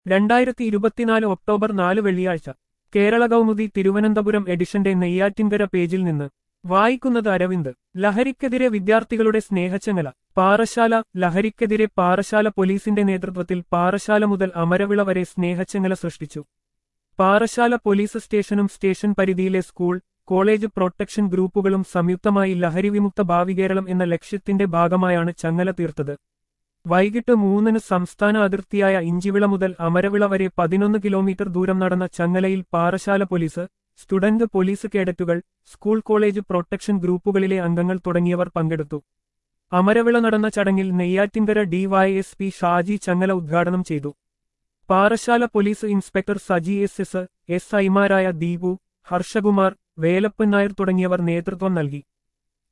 രണ്ടായിരത്തി ഇരുപത്തിനാല് ഒക്ടോബർ നാല് വെള്ളിയാഴ്ച കേരള കൗമുദി തിരുവനന്തപുരം എഡിഷന്റെ നെയ്യാറ്റിൻകര പേജിൽ നിന്ന് വായിക്കുന്നത് അരവിന്ദ് ലഹരിക്കെതിരെ വിദ്യാർത്ഥികളുടെ സ്നേഹച്ചങ്ങല പാറശാല ലഹരിക്കെതിരെ പാറശാല പോലീസിന്റെ നേതൃത്വത്തിൽ പാറശാല മുതൽ അമരവിള വരെ സ്നേഹച്ചങ്ങല സൃഷ്ടിച്ചു പാറശാല പോലീസ് സ്റ്റേഷനും സ്റ്റേഷൻ പരിധിയിലെ സ്കൂൾ കോളേജ് പ്രൊട്ടക്ഷൻ ഗ്രൂപ്പുകളും സംയുക്തമായി ലഹരിവിമുക്ത ഭാവി കേരളം എന്ന ലക്ഷ്യത്തിന്റെ ഭാഗമായാണ് ചങ്ങല തീർത്തത് വൈകിട്ട് മൂന്നിന് സംസ്ഥാന അതിർത്തിയായ ഇഞ്ചിവിള മുതൽ അമരവിള വരെ പതിനൊന്ന് കിലോമീറ്റർ ദൂരം നടന്ന ചങ്ങലയിൽ പാറശാല പോലീസ് സ്റ്റുഡന്റ് പോലീസ് കേഡറ്റുകൾ സ്കൂൾ കോളേജ് പ്രൊട്ടക്ഷൻ ഗ്രൂപ്പുകളിലെ അംഗങ്ങൾ തുടങ്ങിയവർ പങ്കെടുത്തു അമരവിള നടന്ന ചടങ്ങിൽ നെയ്യാറ്റിൻകര ഡിവൈഎസ്പി ഷാജി ചങ്ങല ഉദ്ഘാടനം ചെയ്തു Parassala police inspector Saji S S S ഐമാരായ ദീപു ഹർഷകുമാർ വേലപ്പൻ നായർ തുടങ്ങിയവർ നേതൃത്വം നൽകി